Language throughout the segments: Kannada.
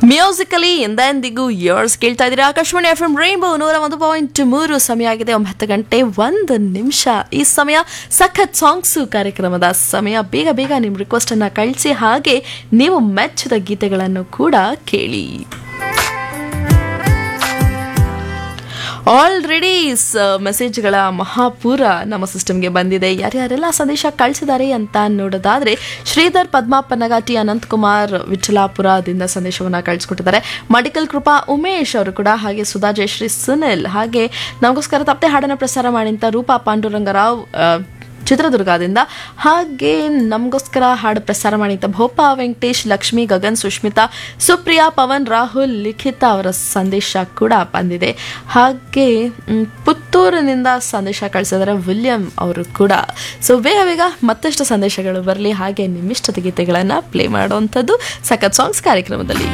ಮ್ಯೂಸಿಕಲಿ ಎಂದೆಂದಿಗೂ ಇಯರ್ಸ್ ಕೇಳ್ತಾ ಇದ್ದೀರಾ ಆಕಾಶವಾಣಿ ಎಫ್ ಎಂ ರೈನ್ಬೋ ನೂರ ಒಂದು ಪಾಯಿಂಟ್ ಮೂರು ಸಮಯ ಆಗಿದೆ ಒಂಬತ್ತು ಗಂಟೆ ಒಂದು ನಿಮಿಷ ಈ ಸಮಯ ಸಖತ್ ಸಾಂಗ್ಸು ಕಾರ್ಯಕ್ರಮದ ಸಮಯ ಬೇಗ ಬೇಗ ನಿಮ್ಮ ರಿಕ್ವೆಸ್ಟ್ ಅನ್ನ ಕಳಿಸಿ ಹಾಗೆ ನೀವು ಮೆಚ್ಚಿದ ಗೀತೆಗಳನ್ನು ಕೂಡ ಕೇಳಿ ಆಲ್ರೆಡಿ ಮೆಸೇಜ್ಗಳ ಮಹಾಪೂರ ನಮ್ಮ ಸಿಸ್ಟಮ್ಗೆ ಬಂದಿದೆ ಯಾರ್ಯಾರೆಲ್ಲ ಸಂದೇಶ ಕಳಿಸಿದ್ದಾರೆ ಅಂತ ನೋಡೋದಾದ್ರೆ ಶ್ರೀಧರ್ ಪದ್ಮಾಪ ನಗಾಟಿ ಅನಂತಕುಮಾರ್ ವಿಠಲಾಪುರದಿಂದ ಸಂದೇಶವನ್ನ ಕಳಿಸ್ಕೊಟ್ಟಿದ್ದಾರೆ ಮಡಿಕಲ್ ಕೃಪಾ ಉಮೇಶ್ ಅವರು ಕೂಡ ಹಾಗೆ ಸುಧಾ ಜಯಶ್ರೀ ಸುನಿಲ್ ಹಾಗೆ ನಮಗೋಸ್ಕರ ತಪ್ಪದೆ ಹಾಡನ್ನು ಪ್ರಸಾರ ಮಾಡಿಂತ ರೂಪಾ ಪಾಂಡುರಂಗರಾವ್ ಆ, ಚಿತ್ರದುರ್ಗದಿಂದ ಹಾಗೆ ನಮಗೋಸ್ಕರ ಹಾಡು ಪ್ರಸಾರ ಮಾಡಿದ ಭೋಪ ವೆಂಕಟೇಶ್ ಲಕ್ಷ್ಮಿ ಗಗನ್ ಸುಷ್ಮಿತಾ ಸುಪ್ರಿಯಾ ಪವನ್ ರಾಹುಲ್ ಲಿಖಿತ ಅವರ ಸಂದೇಶ ಕೂಡ ಬಂದಿದೆ ಹಾಗೆ ಮ್, ಪುತ್ತೂರಿನಿಂದ ಸಂದೇಶ ಕಳಿಸಿದರೆ ವಿಲಿಯಂ ಅವರು ಕೂಡ ಸೊ ಬೇಗ ಬೇಗ ಮತ್ತಷ್ಟು ಸಂದೇಶಗಳು ಬರಲಿ ಹಾಗೆ ನಿಮ್ಮಿಷ್ಟದ ಗೀತೆಗಳನ್ನು ಪ್ಲೇ ಮಾಡುವಂಥದ್ದು ಸಖತ್ ಸಾಂಗ್ಸ್ ಕಾರ್ಯಕ್ರಮದಲ್ಲಿ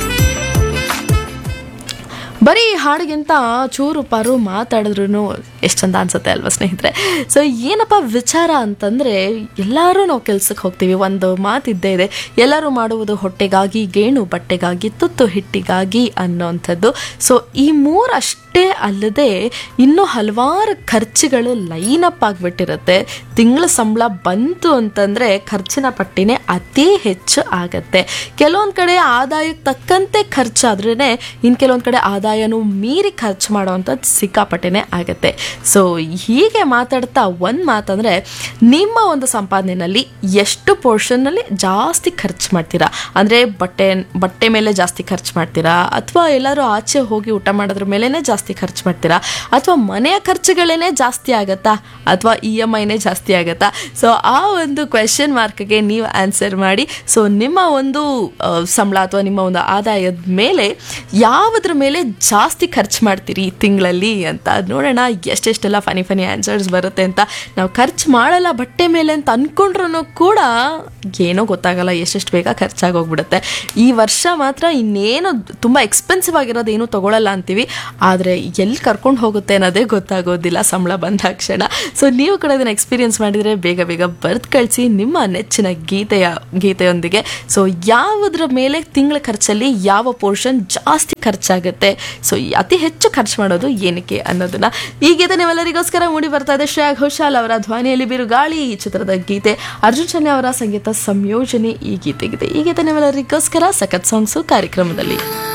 ಬರೀ ಹಾಡಿಗಿಂತ ಚೂರು ಪಾರು ಮಾತಾಡಿದ್ರು ಎಷ್ಟು ಚಂದ ಅನ್ಸುತ್ತೆ ಅಲ್ವಾ ಸ್ನೇಹಿತರೆ ಸೊ ಏನಪ್ಪ ವಿಚಾರ ಅಂತಂದರೆ ಎಲ್ಲರೂ ನಾವು ಕೆಲ್ಸಕ್ಕೆ ಹೋಗ್ತೀವಿ ಒಂದು ಮಾತಿದ್ದೇ ಇದೆ ಎಲ್ಲರೂ ಮಾಡುವುದು ಹೊಟ್ಟೆಗಾಗಿ ಗೇಣು ಬಟ್ಟೆಗಾಗಿ ತುತ್ತು ಹಿಟ್ಟಿಗಾಗಿ ಅನ್ನೋವಂಥದ್ದು ಸೊ ಈ ಮೂರಷ್ಟೇ ಅಲ್ಲದೆ ಇನ್ನೂ ಹಲವಾರು ಖರ್ಚುಗಳು ಲೈನ್ ಅಪ್ ಆಗಿಬಿಟ್ಟಿರುತ್ತೆ ತಿಂಗಳ ಸಂಬಳ ಬಂತು ಅಂತಂದರೆ ಖರ್ಚಿನ ಪಟ್ಟಿನೇ ಅತಿ ಹೆಚ್ಚು ಆಗತ್ತೆ ಕೆಲವೊಂದು ಕಡೆ ಆದಾಯಕ್ಕೆ ತಕ್ಕಂತೆ ಖರ್ಚಾದ್ರೇ ಇನ್ನು ಕೆಲವೊಂದು ಕಡೆ ಆದಾಯನೂ ಮೀರಿ ಖರ್ಚು ಮಾಡೋವಂಥದ್ದು ಸಿಕ್ಕಾಪಟ್ಟೆನೇ ಆಗತ್ತೆ ಸೊ ಹೀಗೆ ಮಾತಾಡ್ತಾ ಒಂದು ಮಾತಂದರೆ ನಿಮ್ಮ ಒಂದು ಸಂಪಾದನೆಯಲ್ಲಿ ಎಷ್ಟು ಪೋರ್ಷನ್ನಲ್ಲಿ ಜಾಸ್ತಿ ಖರ್ಚು ಮಾಡ್ತೀರಾ ಅಂದರೆ ಬಟ್ಟೆ ಬಟ್ಟೆ ಮೇಲೆ ಜಾಸ್ತಿ ಖರ್ಚು ಮಾಡ್ತೀರಾ ಅಥವಾ ಎಲ್ಲರೂ ಆಚೆ ಹೋಗಿ ಊಟ ಮಾಡೋದ್ರ ಮೇಲೇ ಜಾಸ್ತಿ ಖರ್ಚು ಮಾಡ್ತೀರಾ ಅಥವಾ ಮನೆಯ ಖರ್ಚುಗಳೇನೆ ಜಾಸ್ತಿ ಆಗತ್ತಾ ಅಥವಾ ಇ ಎಮ್ ಐನೇ ಜಾಸ್ತಿ ಆಗತ್ತಾ ಸೊ ಆ ಒಂದು ಕ್ವೆಶನ್ ಮಾರ್ಕ್ಗೆ ನೀವು ಆನ್ಸರ್ ಮಾಡಿ ಸೊ ನಿಮ್ಮ ಒಂದು ಆ, ಸಂಬಳ ಅಥವಾ ನಿಮ್ಮ ಒಂದು ಆದಾಯದ ಮೇಲೆ ಯಾವುದ್ರ ಮೇಲೆ ಜಾಸ್ತಿ ಖರ್ಚು ಮಾಡ್ತೀರಿ ತಿಂಗಳಲ್ಲಿ ಅಂತ ನೋಡೋಣ ಎಷ್ಟೆಷ್ಟೆಲ್ಲ ಫನಿ ಫನಿ ಆನ್ಸರ್ಸ್ ಬರುತ್ತೆ ಅಂತ ನಾವು ಖರ್ಚು ಮಾಡಲ್ಲ ಬಟ್ಟೆ ಮೇಲೆ ಅಂತ ಅಂದ್ಕೊಂಡ್ರೂ ಕೂಡ ಏನೋ ಗೊತ್ತಾಗಲ್ಲ ಎಷ್ಟೆಷ್ಟು ಬೇಗ ಖರ್ಚಾಗೋಗ್ಬಿಡುತ್ತೆ ಈ ವರ್ಷ ಮಾತ್ರ ಇನ್ನೇನು ತುಂಬ ಎಕ್ಸ್ಪೆನ್ಸಿವ್ ಆಗಿರೋದು ಏನೂ ತಗೊಳ್ಳಲ್ಲ ಅಂತೀವಿ ಆದರೆ ಎಲ್ಲಿ ಕರ್ಕೊಂಡು ಹೋಗುತ್ತೆ ಅನ್ನೋದೇ ಗೊತ್ತಾಗೋದಿಲ್ಲ ಸಂಬಳ ಬಂದಾಕ್ಷಣ ಸೊ ನೀವು ಕೂಡ ಇದನ್ನು ಎಕ್ಸ್ಪೀರಿಯನ್ಸ್ ಮಾಡಿದರೆ ಬೇಗ ಬೇಗ ಬರ್ದು ಕಳಿಸಿ ನಿಮ್ಮ ನೆಚ್ಚಿನ ಗೀತೆಯ ಗೀತೆಯೊಂದಿಗೆ ಸೊ ಯಾವುದ್ರ ಮೇಲೆ ತಿಂಗಳ ಖರ್ಚಲ್ಲಿ ಯಾವ ಪೋರ್ಷನ್ ಜಾಸ್ತಿ ಖರ್ಚಾಗುತ್ತೆ ಸೊ ಅತಿ ಹೆಚ್ಚು ಖರ್ಚು ಮಾಡೋದು ಏನಕ್ಕೆ ಅನ್ನೋದನ್ನ ಈ ಗೀತೆ ನೀವೆಲ್ಲರಿಗೋಸ್ಕರ ಮೂಡಿ ಬರ್ತಾ ಇದೆ ಶ್ರೇಯಾ ಘೋಷಾಲ್ ಅವರ ಧ್ವನಿಯಲ್ಲಿ ಬಿರುಗಾಳಿ ಈ ಚಿತ್ರದ ಗೀತೆ ಅರ್ಜುನ್ ಚನ್ಯ ಅವರ ಸಂಗೀತ ಸಂಯೋಜನೆ ಈ ಗೀತೆಗಿದೆ ಈ ಗೀತೆ ನೀವೆಲ್ಲರಿಗೋಸ್ಕರ ಸಖತ್ ಸಾಂಗ್ಸು ಕಾರ್ಯಕ್ರಮದಲ್ಲಿ